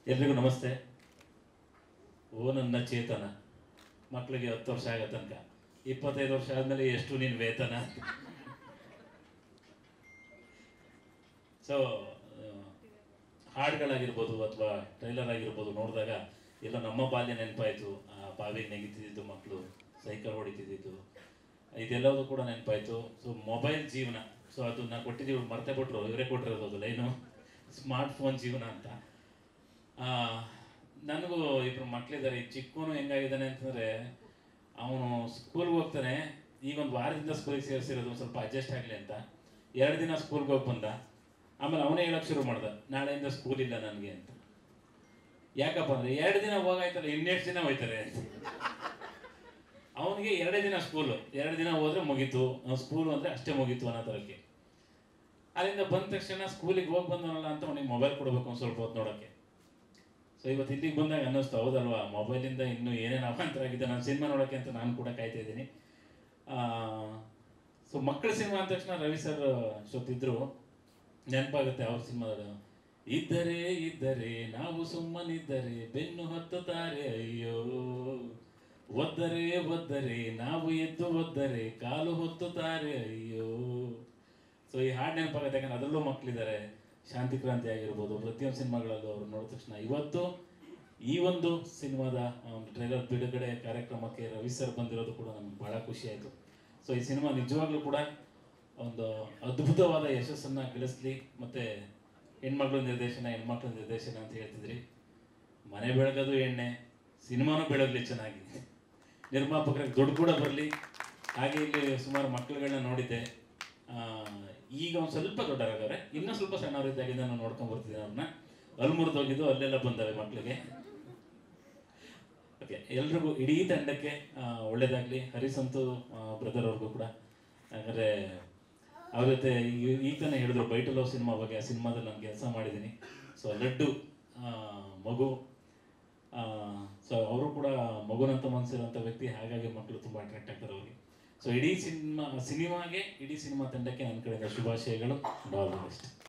ಎಲ್ರಿಗೂ ನಮಸ್ತೆ ಓ ನನ್ನ ಚೇತನ ಮಕ್ಕಳಿಗೆ ಹತ್ತು ವರ್ಷ ಆಗೋ ತನಕ ಇಪ್ಪತ್ತೈದು ವರ್ಷ ಆದಮೇಲೆ ಎಷ್ಟು ನಿನ್ನ ವೇತನ ಸೊ ಹಾಡುಗಳಾಗಿರ್ಬೋದು ಅಥವಾ ಟ್ರೈಲರ್ ಆಗಿರ್ಬೋದು ನೋಡಿದಾಗ ಎಲ್ಲ ನಮ್ಮ ಬಾಲ್ಯ ನೆನಪಾಯಿತು ಆ ಬಾವಿಗೆ ನೆಗಿತಿದ್ದು ಮಕ್ಕಳು ಸೈಕಲ್ ಹೊಡಿತಿದ್ದು ಇದೆಲ್ಲವೂ ಕೂಡ ನೆನಪಾಯಿತು ಸೊ ಮೊಬೈಲ್ ಜೀವನ ಸೊ ಅದು ನಾ ಕೊಟ್ಟಿದ್ದೀವಿ ಮರ್ತೆ ಕೊಟ್ಟರು ಇವರೇ ಕೊಟ್ಟಿರೋದು ಅದು ಲೈನು ಸ್ಮಾರ್ಟ್ ಫೋನ್ ಜೀವನ ಅಂತ ಆ, ನನಗೂ ಇಬ್ರು ಮಕ್ಳಿದ್ದಾರೆ ಈ ಚಿಕ್ಕವನು ಹೆಂಗಾಗಿದ್ದಾನೆ ಅಂತಂದ್ರೆ ಅವನು ಸ್ಕೂಲ್ಗೆ ಹೋಗ್ತಾನೆ ಈಗ ಒಂದು ವಾರದಿಂದ ಸ್ಕೂಲಿಗೆ ಸೇರಿಸಿರೋದು ಒಂದು ಸ್ವಲ್ಪ ಅಡ್ಜಸ್ಟ್ ಆಗಲಿ ಅಂತ ಎರಡು ದಿನ ಸ್ಕೂಲ್ಗೆ ಹೋಗಿ ಬಂದ ಆಮೇಲೆ ಅವನೇ ಹೇಳಕ್ ಶುರು ಮಾಡ್ದ ನಾಳೆಯಿಂದ ಸ್ಕೂಲ್ ಇಲ್ಲ ನನಗೆ ಅಂತ ಯಾಕಪ್ಪ ಅಂದ್ರೆ ಎರಡು ದಿನ ಹೋಗಾಯ್ತಲ್ಲ ಇನ್ನೆಷ್ಟು ದಿನ ಹೋಯ್ತಾರೆ ಅಂತ ಅವನಿಗೆ ಎರಡೇ ದಿನ ಸ್ಕೂಲು ಎರಡು ದಿನ ಹೋದ್ರೆ ಮುಗೀತು ಸ್ಕೂಲು ಅಂದ್ರೆ ಅಷ್ಟೇ ಮುಗೀತು ಅನ್ನೋ ಥರಕ್ಕೆ ಅಲ್ಲಿಂದ ಬಂದ ತಕ್ಷಣ ಸ್ಕೂಲಿಗೆ ಹೋಗಿ ಬಂದವನಲ್ಲ ಅಂತ ಅವನಿಗೆ ಮೊಬೈಲ್ ಕೊಡಬೇಕು ಒಂದು ಸ್ವಲ್ಪ ಹೊತ್ತು ನೋಡೋಕ್ಕೆ ಸೊ ಇವತ್ತು ಇಲ್ಲಿಗೆ ಬಂದಾಗ ಅನ್ನಿಸ್ತು ಹೌದಲ್ವಾ ಮೊಬೈಲಿಂದ ಇನ್ನೂ ಏನೇನು ಅವಾಂತರ ಆಗಿದೆ ನಾನು ಸಿನಿಮಾ ನೋಡೋಕ್ಕೆ ಅಂತ ನಾನು ಕೂಡ ಕಾಯ್ತಾ ಇದ್ದೀನಿ ಸೊ ಮಕ್ಕಳ ಸಿನಿಮಾ ಅಂದ ತಕ್ಷಣ ರವಿ ಸರ್ ಜೊತಿದ್ರು ನೆನಪಾಗುತ್ತೆ ಅವ್ರ ಸಿನಿಮಾದ ಇದ್ದರೆ ಇದ್ದರೆ ನಾವು ಸುಮ್ಮನಿದ್ದರೆ ಬೆನ್ನು ಹತ್ತುತ್ತಾರೆ ಅಯ್ಯೋ ಒದ್ದರೆ ಒದ್ದರೆ ನಾವು ಎದ್ದು ಒದ್ದರೆ ಕಾಲು ಹೊತ್ತುತ್ತಾರೆ ಅಯ್ಯೋ ಸೊ ಈ ಹಾಡು ನೆನಪಾಗುತ್ತೆ ಯಾಕಂದ್ರೆ ಅದರಲ್ಲೂ ಮಕ್ಕಳಿದ್ದಾರೆ ಶಾಂತಿ ಕ್ರಾಂತಿ ಆಗಿರ್ಬೋದು ಪ್ರತಿಯೊಂದು ಸಿನಿಮಾಗಳಲ್ಲೂ ಅವ್ರು ನೋಡಿದ ತಕ್ಷಣ ಇವತ್ತು ಈ ಒಂದು ಸಿನಿಮಾದ ಒಂದು ಟ್ರೈಲರ್ ಬಿಡುಗಡೆ ಕಾರ್ಯಕ್ರಮಕ್ಕೆ ರವಿ ಸರ್ ಬಂದಿರೋದು ಕೂಡ ನಮ್ಗೆ ಬಹಳ ಖುಷಿ ಆಯಿತು ಸೊ ಈ ಸಿನಿಮಾ ನಿಜವಾಗ್ಲೂ ಕೂಡ ಒಂದು ಅದ್ಭುತವಾದ ಯಶಸ್ಸನ್ನ ಗಳಿಸ್ಲಿ ಮತ್ತೆ ಹೆಣ್ಮಕ್ಳ ನಿರ್ದೇಶನ ಹೆಣ್ಮಕ್ಳ ನಿರ್ದೇಶನ ಅಂತ ಹೇಳ್ತಿದ್ರಿ ಮನೆ ಬೆಳಗೋದು ಎಣ್ಣೆ ಸಿನಿಮಾನು ಬೆಳಗ್ಲಿ ಚೆನ್ನಾಗಿ ನಿರ್ಮಾಪಕರಿಗೆ ದುಡ್ಡು ಕೂಡ ಬರಲಿ ಹಾಗೆ ಇಲ್ಲಿ ಸುಮಾರು ಮಕ್ಕಳುಗಳನ್ನ ನೋಡಿದ್ದೆ ಆ, ಈಗ ಒಂದು ಸ್ವಲ್ಪ ದೊಡ್ಡವರಾಗವ್ರೆ ಇನ್ನೂ ಸ್ವಲ್ಪ ಸಣ್ಣವರಿದ್ದಾಗಿಂದ ನಾನು ನೋಡ್ಕೊಂಡ್ ಬರ್ತಿದ್ದೆ ಅವ್ರನ್ನ ಅಲ್ಲಿ ಮುರಿದೋಗಿದ್ದು ಅಲ್ಲೆಲ್ಲ ಬಂದವೆ ಮಕ್ಕಳಿಗೆ ಓಕೆ ಎಲ್ರಿಗೂ ಇಡೀ ತಂಡಕ್ಕೆ ಆ, ಒಳ್ಳೇದಾಗ್ಲಿ ಹರಿಸಂತು ಬ್ರದರ್ ಅವ್ರಿಗೂ ಕೂಡ ಯಾಕಂದ್ರೆ ಅವ್ರ ಜೊತೆ ಈ- ಈಗ ತಾನೇ ಹೇಳಿದ್ರು ಬೈಟು ಲವ್ ಸಿನಿಮಾ ಬಗ್ಗೆ ಆ ಸಿನಿಮಾದಲ್ಲಿ ನಾನು ಕೆಲಸ ಮಾಡಿದ್ದೀನಿ ಸೊ ಲಡ್ಡು ಆ, ಮಗು ಸೊ ಅವರು ಕೂಡ ಮಗುನಂತ ಮನಸ್ಸಿರುವಂಥ ವ್ಯಕ್ತಿ ಹಾಗಾಗಿ ಮಕ್ಕಳು ತುಂಬ ಅಟ್ರಾಕ್ಟ್ ಆಗ್ತಾರೆ ಅವ್ರಿಗೆ ಸೊ ಇಡೀ ಸಿನಿಮಾ ಸಿನಿಮಾಗೆ ಇಡೀ ಸಿನಿಮಾ ತಂಡಕ್ಕೆ ನನ್ನ ಕಡೆಯಿಂದ ಶುಭಾಶಯಗಳು ಆಲ್ ದಿ ಬೆಸ್ಟ್